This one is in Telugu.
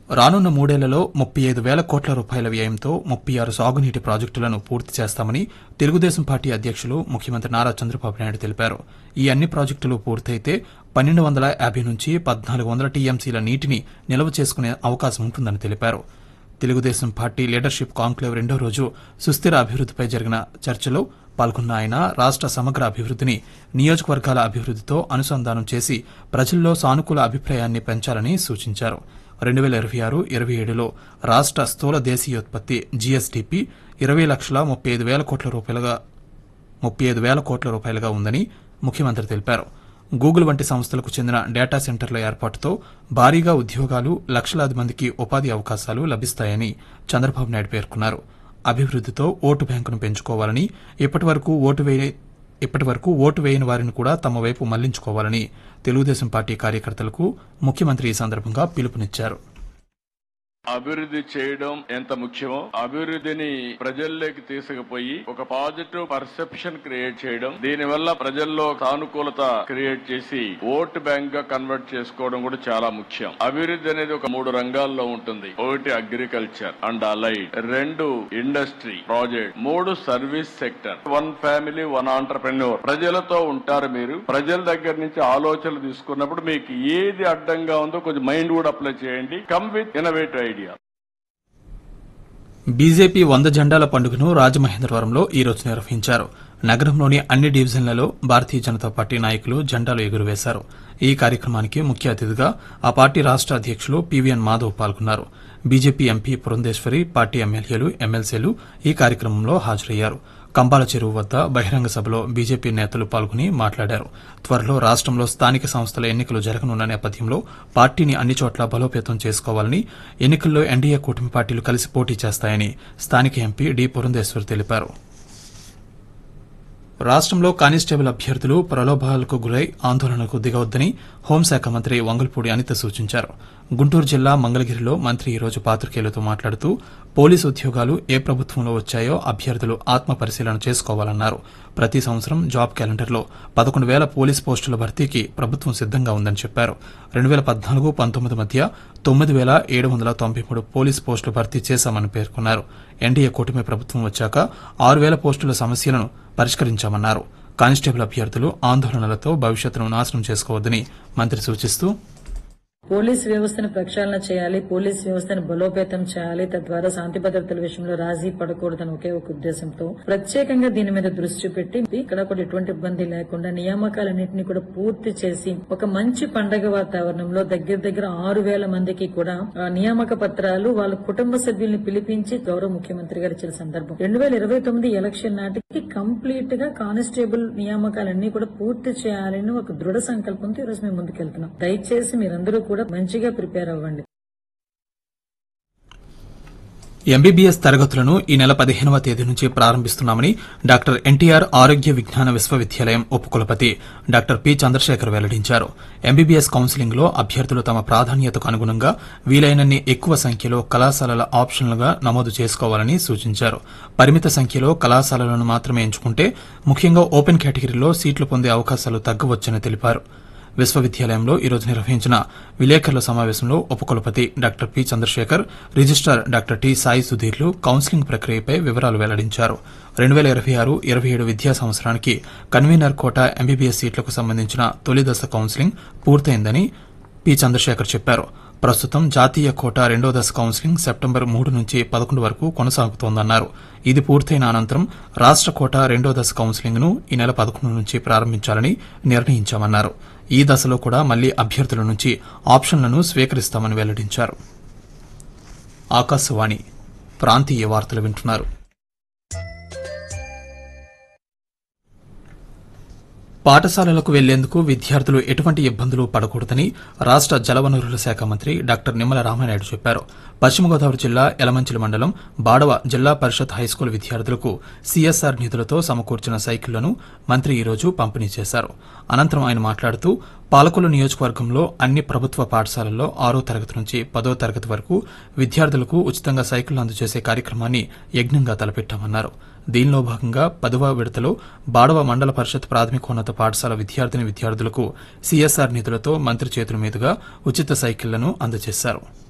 రానున్న మూడేళ్లలో ముప్పై ఐదు వేల కోట్ల రూపాయల వ్యయంతో ముప్పై ఆరు సాగునీటి ప్రాజెక్టులను పూర్తి చేస్తామని తెలుగుదేశం పార్టీ అధ్యక్షులు ముఖ్యమంత్రి నారా చంద్రబాబు నాయుడు తెలిపారు ఈ అన్ని ప్రాజెక్టులు పూర్తయితే పన్నెండు వందల యాభై నుంచి పద్నాలుగు వందల టీఎంసీల నీటిని నిల్వ చేసుకునే అవకాశం ఉంటుందని తెలిపారు తెలుగుదేశం పార్టీ లీడర్షిప్ కాంక్లేవ్ రెండో రోజు సుస్థిర అభివృద్దిపై జరిగిన చర్చలో పాల్గొన్న ఆయన రాష్ట సమగ్ర అభివృద్దిని నియోజకవర్గాల అభివృద్దితో అనుసంధానం చేసి ప్రజల్లో సానుకూల అభిప్రాయాన్ని పెంచాలని సూచించారు రెండు వేల ఇరవై ఆరు ఇరవై ఏడులో రాష్ట స్థూల దేశీయోత్పత్తి జీఎస్డీపీ ఇరవై లక్షల ముప్పై ఐదు వేల కోట్ల రూపాయలుగా ముప్పై ఐదు వేల కోట్ల రూపాయలుగా ఉందని ముఖ్యమంత్రి తెలిపారు గూగుల్ వంటి సంస్థలకు చెందిన డేటా సెంటర్ల ఏర్పాటుతో భారీగా ఉద్యోగాలు లక్షలాది మందికి ఉపాధి అవకాశాలు లభిస్తాయని చంద్రబాబు నాయుడు పేర్కొన్నారు అభివృద్దితో ఓటు బ్యాంకును పెంచుకోవాలని ఇప్పటి వరకు ఓటు వేయ ఇప్పటి వరకు ఓటు వేయని వారిని కూడా తమ వైపు మళ్లించుకోవాలని తెలుగుదేశం పార్టీ కార్యకర్తలకు ముఖ్యమంత్రి ఈ సందర్భంగా పిలుపునిచ్చారు అభివృద్ధి చేయడం ఎంత ముఖ్యమో అభివృద్ధిని ప్రజల్లోకి తీసుకుపోయి ఒక పాజిటివ్ పర్సెప్షన్ క్రియేట్ చేయడం దీని వల్ల ప్రజల్లో సానుకూలత క్రియేట్ చేసి ఓట్ బ్యాంక్ గా కన్వర్ట్ చేసుకోవడం కూడా చాలా ముఖ్యం అభివృద్ధి అనేది ఒక మూడు రంగాల్లో ఉంటుంది ఒకటి అగ్రికల్చర్ అండ్ అలైడ్ రెండు ఇండస్ట్రీ ప్రాజెక్ట్ మూడు service sector one family one entrepreneur ప్రజలతో ఉంటారు మీరు ప్రజల దగ్గర నుంచి ఆలోచనలు తీసుకున్నప్పుడు మీకు ఏది అడ్డంగా ఉందో కొంచెం మైండ్ కూడా అప్లై చేయండి come with innovative idea BJP వంద జెండాల పండుగను రాజమహేంద్రవరంలో ఈ రోజు నిర్వహించారు నగరంలోని అన్ని డివిజన్లలో భారతీయ జనతా పార్టీ నాయకులు జెండాలు ఎగురవేశారు ఈ కార్యక్రమానికి ముఖ్య అతిథిగా ఆ పార్టీ రాష్ట అధ్యక్షులు పీవీఎన్ మాధవ్ పాల్గొన్నారు బీజేపీ ఎంపీ పురంధేశ్వరి పార్టీ ఎమ్మెల్యేలు ఎమ్మెల్సీలు ఈ కార్యక్రమంలో హాజరయ్యారు కంబాల చెరువు వద్ద బహిరంగ సభలో బీజేపీ నేతలు పాల్గొని మాట్లాడారు త్వరలో రాష్టంలో స్థానిక సంస్థల ఎన్నికలు జరగనున్న నేపథ్యంలో పార్టీని అన్ని చోట్ల బలోపేతం చేసుకోవాలని ఎన్నికల్లో ఎన్డీఏ కూటమి పార్టీలు కలిసి పోటీ చేస్తాయని స్థానిక ఎంపీ డి పురంధేశ్వర్ తెలిపారు రాష్టంలో కానిస్టేబుల్ అభ్యర్థులు ప్రలోభాలకు గురై ఆందోళనకు దిగవద్దని హోంశాఖ మంత్రి వంగల్పూడి అనిత సూచించారు గుంటూరు జిల్లా మంగళగిరిలో మంత్రి ఈ రోజు పాత్రికేయులతో మాట్లాడుతూ పోలీసు ఉద్యోగాలు ఏ ప్రభుత్వంలో వచ్చాయో అభ్యర్థులు ఆత్మ పరిశీలన చేసుకోవాలన్నారు ప్రతి సంవత్సరం జాబ్ క్యాలెండర్లో పదకొండు వేల పోలీస్ పోస్టుల భర్తీకి ప్రభుత్వం సిద్దంగా ఉందని చెప్పారు రెండు వేల పద్నాలుగు పంతొమ్మిది మధ్య తొమ్మిది వేల ఏడు వందల తొంభై మూడు పోలీస్ పోస్టులు భర్తీ చేశామని పేర్కొన్నారు ఎన్డీఏ కూటమి ప్రభుత్వం వచ్చాక ఆరు వేల పోస్టుల సమస్యలను పరిష్కరించామన్నారు కానిస్టేబుల్ అభ్యర్థులు ఆందోళనలతో భవిష్యత్తును నాశనం చేసుకోవద్దని మంత్రి సూచిస్తూ పోలీస్ వ్యవస్థను ప్రక్షాళన చేయాలి పోలీస్ వ్యవస్థను బలోపేతం చేయాలి తద్వారా శాంతి భద్రతల విషయంలో రాజీ పడకూడదని ఒకే ఒక ఉద్దేశంతో ప్రత్యేకంగా దీని మీద దృష్టి పెట్టి ఇక్కడ కూడా ఎటువంటి ఇబ్బంది లేకుండా నియామకాలన్నింటినీ కూడా పూర్తి చేసి ఒక మంచి పండగ వాతావరణంలో దగ్గర దగ్గర ఆరు వేల మందికి కూడా ఆ, నియామక పత్రాలు వాళ్ళ కుటుంబ సభ్యుల్ని పిలిపించి గౌరవ ముఖ్యమంత్రి గారు ఇచ్చిన సందర్భం రెండు వేల ఇరవై తొమ్మిది ఎలక్షన్ నాటికి కంప్లీట్ గా కానిస్టేబుల్ నియామకాలన్నీ కూడా పూర్తి చేయాలని ఒక దృఢ సంకల్పంతో ఈరోజు మేము ముందుకెళ్తున్నాం దయచేసి మీరందరూ కూడా మంచిగా ప్రిపేర్ అవ్వండి ఎంబీబీఎస్ తరగతులను ఈ నెల పదిహేనవ తేదీ నుంచి ప్రారంభిస్తున్నామని డాక్టర్ ఎన్టీఆర్ ఆరోగ్య విజ్ఞాన విశ్వవిద్యాలయం ఉపకులపతి డాక్టర్ పి చంద్రశేఖర్ వెల్లడించారు ఎంబీబీఎస్ కౌన్సిలింగ్ లో అభ్యర్థులు తమ ప్రాధాన్యతకు అనుగుణంగా వీలైనన్ని ఎక్కువ సంఖ్యలో కళాశాలల ఆప్షన్లుగా నమోదు చేసుకోవాలని సూచించారు పరిమిత సంఖ్యలో కళాశాలలను మాత్రమే ఎంచుకుంటే ముఖ్యంగా ఓపెన్ కేటగిరీలో సీట్లు పొందే అవకాశాలు తగ్గవచ్చని తెలిపారు విశ్వవిద్యాలయంలో ఈరోజు నిర్వహించిన విలేకరుల సమావేశంలో ఉపకులపతి doctor P Chandrasekhar registrar doctor T Sai సుధీర్లు కౌన్సిలింగ్ ప్రక్రియపై వివరాలు వెల్లడించారు రెండు వేల ఇరవై ఆరు ఇరవై ఏడు విద్యా సంవత్సరానికి కన్వీనర్ కోటా ఎంబీబీఎస్ సీట్లకు సంబంధించిన తొలి దశ కౌన్సిలింగ్ పూర్తయిందని పి చంద్రశేఖర్ చెప్పారు ప్రస్తుతం జాతీయ కోటా రెండో దశ కౌన్సిలింగ్ సెప్టెంబర్ మూడు నుంచి పదకొండు వరకు కొనసాగుతోందన్నారు ఇది పూర్తయిన అనంతరం రాష్ట కోటా రెండో దశ కౌన్సిలింగ్ ను ఈ నెల పదకొండు నుంచి ప్రారంభించాలని నిర్ణయించామన్నారు ఈ దశలో కూడా మళ్లీ అభ్యర్థుల నుంచి ఆప్షన్లను స్వీకరిస్తామని వెల్లడించారు ఆకాశవాణి ప్రాంతీయ వార్తలు వింటున్నారు పాఠశాలలకు వెళ్లేందుకు విద్యార్థులు ఎటువంటి ఇబ్బందులు పడకూడదని రాష్ట జలవనరుల శాఖ మంత్రి డాక్టర్ నిమ్మల రామానాయుడు చెప్పారు పశ్చిమ గోదావరి జిల్లా యలమంచిలి మండలం బాడవ జిల్లా పరిషత్ హైస్కూల్ విద్యార్థులకు సీఎస్ఆర్ నిధులతో సమకూర్చిన సైకిళ్లను మంత్రి ఈ రోజు పంపిణీ చేశారు అనంతరం ఆయన మాట్లాడుతూ పాలకొల్లు నియోజకవర్గంలో అన్ని ప్రభుత్వ పాఠశాలల్లో ఆరో తరగతి నుంచి పదో తరగతి వరకు విద్యార్థులకు ఉచితంగా సైకిళ్లు అందజేసే కార్యక్రమాన్ని యజ్ఞంగా తలపెట్టామన్నారు దీనిలో భాగంగా పదవ విడతలో బాడవ మండల పరిషత్ ప్రాథమికోన్నత పాఠశాల విద్యార్థిని విద్యార్థులకు సీఎస్ఆర్ నిధులతో మంత్రి చేతుల మీదుగా ఉచిత సైకిళ్లను అందజేశారు